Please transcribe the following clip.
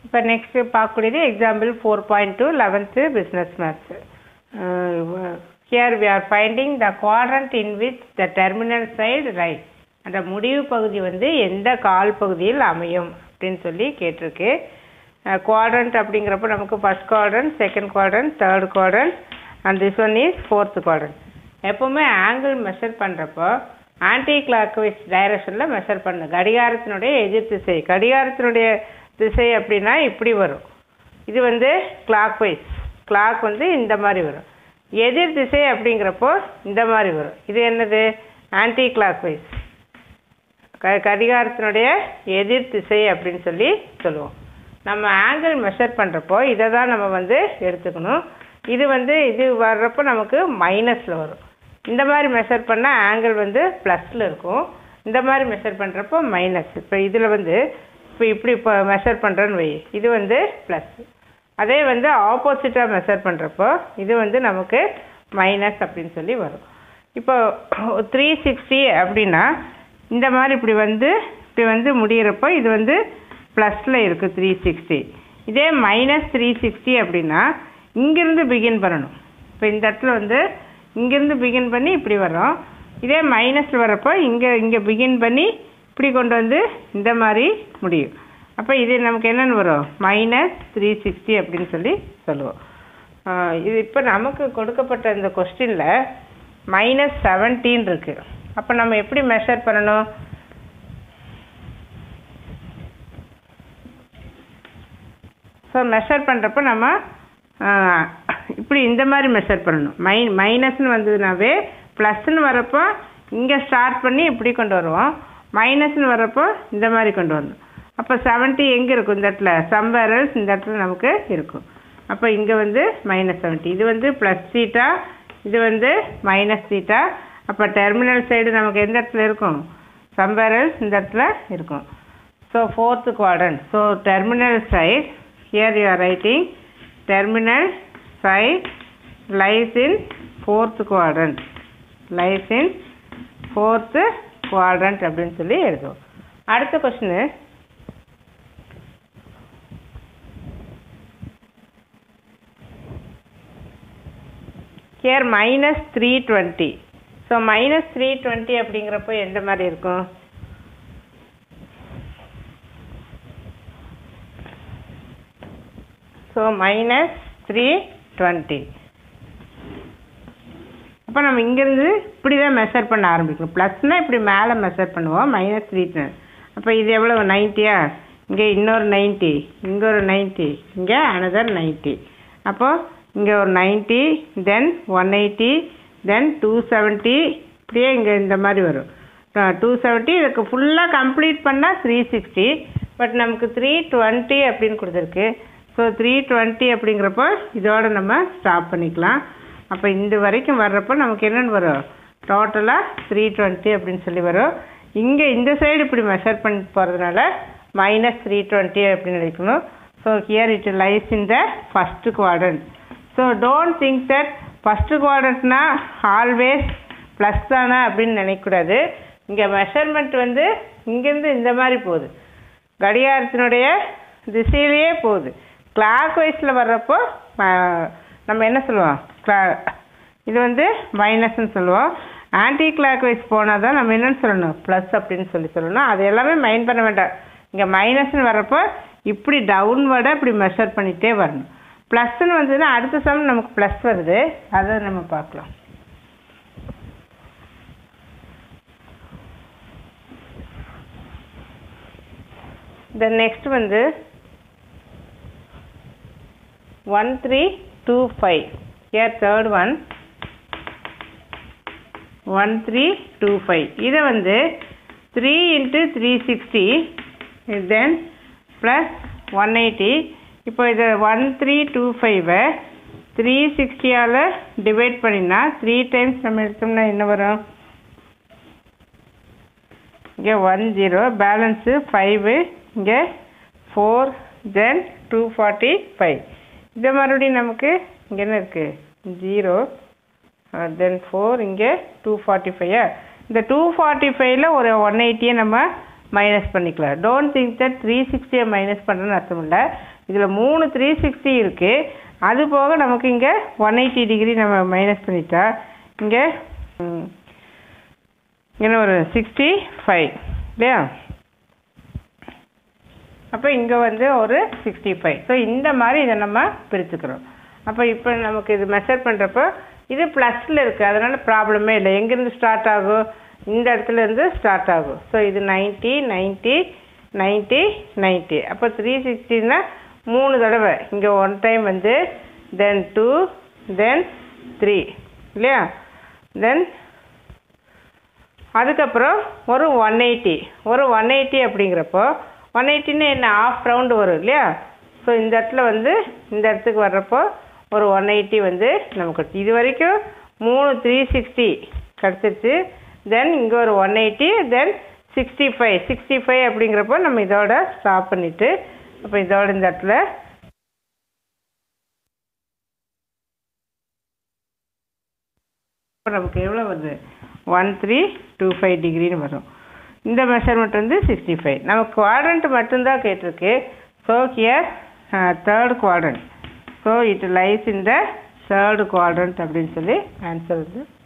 இப்போ நெக்ஸ்ட்டு பார்க்கக்கூடியது example four point two eleventh business maths here we are finding the quadrant in which the terminal side right அந்த முடிவு பகுதி வந்து எந்த கால் பகுதியில் அமையும் அப்படின்னு சொல்லி கேட்டிருக்கு குவாட்ரண்ட் அப்படிங்கிறப்ப நமக்கு first quadrant second quadrant third quadrant and this one is fourth quadrant எப்போவுமே ஆங்கிள் மெஷர் பண்ணுறப்போ ஆன்டி கிளாக் வைஸ் டைரக்ஷனில் மெஷர் பண்ணணும் கடிகாரத்தினுடைய எதிர் திசை கடிகாரத்தினுடைய திசை அப்படின்னா இப்படி வரும் இது வந்து கிளாக் வைஸ் கிளாக் வந்து இந்த மாதிரி வரும் எதிர் திசை அப்படிங்கிறப்போ இந்த மாதிரி வரும் இது என்னது ஆன்டி கிளாக் வைஸ் க கடிகாரத்தினுடைய எதிர் திசை அப்படின்னு சொல்லி சொல்லுவோம் நம்ம ஆங்கிள் மெஷர் பண்ணுறப்போ இதை தான் நம்ம வந்து எடுத்துக்கணும் இது வந்து இது வர்றப்போ நமக்கு மைனஸில் வரும் இந்த மாதிரி மெஷர் பண்ணால் ஆங்கிள் வந்து ப்ளஸில் இருக்கும் இந்த மாதிரி மெஷர் பண்ணுறப்போ மைனஸ் இப்போ இதில் வந்து இப்போ இப்படி இப்போ மெஷர் பண்ணுறேன்னு வை இது வந்து ப்ளஸ் அதே வந்து ஆப்போசிட்டாக மெஷர் பண்ணுறப்போ இது வந்து நமக்கு மைனஸ் அப்படின்னு சொல்லி வரும் இப்போ த்ரீ சிக்ஸ்டி அப்படின்னா இந்த மாதிரி இப்படி வந்து இப்படி வந்து முடியிறப்போ இது வந்து ப்ளஸில் இருக்குது த்ரீ சிக்ஸ்டி இதே மைனஸ் த்ரீ சிக்ஸ்டி அப்படின்னா இங்கேருந்து பிகின் பண்ணணும் இப்போ இந்த இடத்துல வந்து இங்கேருந்து பிகின் பண்ணி இப்படி வரோம் இதே மைனஸில் வரப்போ இங்கே இங்கே பிகின் பண்ணி இப்படி கொண்டு வந்து இந்த மாதிரி முடியும் அப்போ இது நமக்கு என்னென்னு வரும் மைனஸ் த்ரீ சிக்ஸ்டி அப்படின்னு சொல்லி சொல்லுவோம் ஆஹ் இது இப்போ நமக்கு கொடுக்கப்பட்ட இந்த கொஸ்டினில் மைனஸ் செவன்டீன் இருக்குது அப்போ நம்ம எப்படி மெஷர் பண்ணணும் ஸோ மெஷர் பண்ணுறப்ப நம்ம ஆஹ், இப்படி இந்த மாதிரி மெஷர் பண்ணணும் மை மைனஸ்னு வந்ததுனாவே ப்ளஸ்ன்னு வரப்போ இங்கே ஸ்டார்ட் பண்ணி இப்படி கொண்டு வருவோம் மைனஸ்னு வரப்போ இந்த மாதிரி கொண்டு வரணும் அப்போ செவன்ட்டி எங்கே இருக்கும் இந்த இடத்துல சம்பேரல்ஸ் இந்த இடத்துல நமக்கு இருக்கும் அப்போ இங்கே வந்து மைனஸ் செவன்ட்டி இது வந்து ப்ளஸ் சீட்டா இது வந்து மைனஸ் சீட்டா அப்போ டெர்மினல் சைடு நமக்கு எந்த இடத்துல இருக்கும் சம்பேரல்ஸ் இந்த இடத்துல இருக்கும் so fourth quadrant so terminal side here you are writing terminal side lies in fourth quadrant lies in fourth quadrant அப்படின்னு சொல்லி எழுதுவோம் அடுத்த question here minus three twenty so minus three twenty அப்படிங்கிறப்போ எந்த மாதிரி இருக்கும் ஸோ மைனஸ் த்ரீ டுவெண்ட்டி அப்போ நம்ம இங்கேருந்து இப்படி தான் மெஷர் பண்ண ஆரம்பிக்கணும் ப்ளஸ்னால் இப்படி மேலே மெஷர் பண்ணுவோம் மைனஸ் த்ரீ அப்போ இது எவ்வளோ நைன்ட்டியா இங்கே இன்னொரு நைன்ட்டி இங்கே ஒரு நைன்ட்டி இங்கே அனதர் நைன்ட்டி அப்போது இங்கே ஒரு ninety then one eighty then two seventy இப்படியே இங்கே இந்த மாதிரி வரும் டூ செவன்ட்டி இதுக்கு ஃபுல்லாக கம்ப்ளீட் பண்ணால் த்ரீ சிக்ஸ்டி பட் நமக்கு த்ரீ டுவெண்ட்டி அப்படின்னு கொடுத்துருக்கு ஸோ த்ரீ டுவெண்ட்டி அப்படிங்கிறப்போ இதோட நம்ம ஸ்டாப் பண்ணிக்கலாம் அப்போ இந்த வரைக்கும் வர்றப்போ நமக்கு என்னென்னு வரும் டோட்டலாக த்ரீ டுவெண்ட்டி அப்படின்னு சொல்லி வரும் இங்கே இந்த சைடு இப்படி மெஷர் பண்ணி போகிறதுனால மைனஸ் த்ரீ டுவெண்ட்டி அப்படின்னு நினைக்கணும் so here it lies in the first quadrant so don't think that first குவாட்ரண்ட்னா ஆல்வேஸ் ப்ளஸ் தானே அப்படின்னு நினைக்கக்கூடாது இங்கே மெஷர்மெண்ட் வந்து இங்கேருந்து இந்த மாதிரி போகுது கடிகாரத்தினுடைய திசையிலேயே போகுது கிளாக் வைஸில் வர்றப்போ அஹ், நம்ம என்ன சொல்லுவோம் கிளா இது வந்து மைனஸ்ன்னு சொல்லுவோம் ஆன்டி கிளாக் வைஸ் போனால் தான் நம்ம என்னன்னு சொல்லணும் ப்ளஸ் அப்படின்னு சொல்லி சொல்லணும் அது எல்லாமே மைண்ட் பண்ண வேண்டாம் இங்கே மைனஸ்னு வர்றப்போ இப்படி டவுன்வர்டாக இப்படி மெஷர் பண்ணிகிட்டே வரணும் ப்ளஸ்ன்னு வந்ததுன்னா அடுத்த சம் நமக்கு ப்ளஸ் வருது அதை நம்ம பார்க்கலாம் the next வந்து one three two five here third one one three two five இதை வந்து three into three sixty then plus one eighty இப்போ இதை ஒன் த்ரீ டூ ஃபைவை த்ரீ சிக்ஸ்டியால் டிவைட் பண்ணினா த்ரீ டைம்ஸ் நம்ம எடுத்தோம்னா என்ன வரும் இங்கே ஒன் ஜீரோ பேலன்ஸு ஃபைவு இங்கே four then two forty five இதை மறுபடியும் நமக்கு இங்கே என்ன இருக்குது ஜீரோ தென் ஃபோர் இங்கே டூ ஃபார்ட்டி ஃபைவா இந்த டூ ஃபார்ட்டி ஃபைவ்ல ஒரு ஒன் எயிட்டியை நம்ம மைனஸ் பண்ணிக்கலாம் டோன்ட் திங்க் தட் த்ரீ சிக்ஸ்டியை மைனஸ் பண்ணுறேன்னு அர்த்தம் இல்லை இதில் மூணு த்ரீ சிக்ஸ்டி இருக்குது அது போக நமக்கு இங்கே ஒன் எயிட்டி டிகிரி நம்ம மைனஸ் பண்ணிட்டா இங்கே இங்கே ஒரு சிக்ஸ்டி ஃபைவ் இல்லையா அப்போ இங்கே வந்து ஒரு சிக்ஸ்டி ஃபைவ் ஸோ இந்த மாதிரி இதை நம்ம பிரிச்சுக்கிறோம் அப்போ இப்போ நமக்கு இது மெஷர் பண்ணுறப்போ இது ப்ளஸில் இருக்குது அதனால் ப்ராப்ளமே இல்லை எங்கேருந்து ஸ்டார்ட் ஆகும் இந்த இடத்துல இருந்து ஸ்டார்ட் ஆகும் ஸோ இது நைன்ட்டி நைன்ட்டி நைன்ட்டி நைன்ட்டி அப்போ த்ரீ சிக்ஸ்டின்னா மூணு தடவை இங்கே ஒன் டைம் வந்து தென் டூ தென் த்ரீ இல்லையா தென் அதுக்கப்புறம் ஒரு ஒன் எயிட்டி ஒரு ஒன் எயிட்டி அப்படிங்கிறப்போ ஒன் எயிட்டின்னு என்ன ஆஃப் ரவுண்டு வரும் இல்லையா ஸோ இந்த இடத்துல வந்து இந்த இடத்துக்கு வர்றப்போ ஒரு ஒன் எயிட்டி வந்து நமக்கு இது வரைக்கும் மூணு த்ரீ சிக்ஸ்டி கிடச்சிருச்சு தென் இங்கே ஒரு one eighty then sixty five sixty five அப்படிங்கிறப்போ நம்ம இதோட ஸ்டாப் பண்ணிவிட்டு அப்போ இதோட இந்த இடத்துல இப்போ நமக்கு எவ்வளோ வருது ஒன் த்ரீ டூ ஃபைவ் டிகிரின்னு வரும் இந்த மெஷர்மெண்ட் வந்து சிக்ஸ்டி ஃபைவ் நம்ம குவாட்ரண்ட் மட்டும்தான் கேட்டிருக்கு so here third quadrant so it lies in the third quadrant அப்படின்னு சொல்லி ஆன்சர் வந்து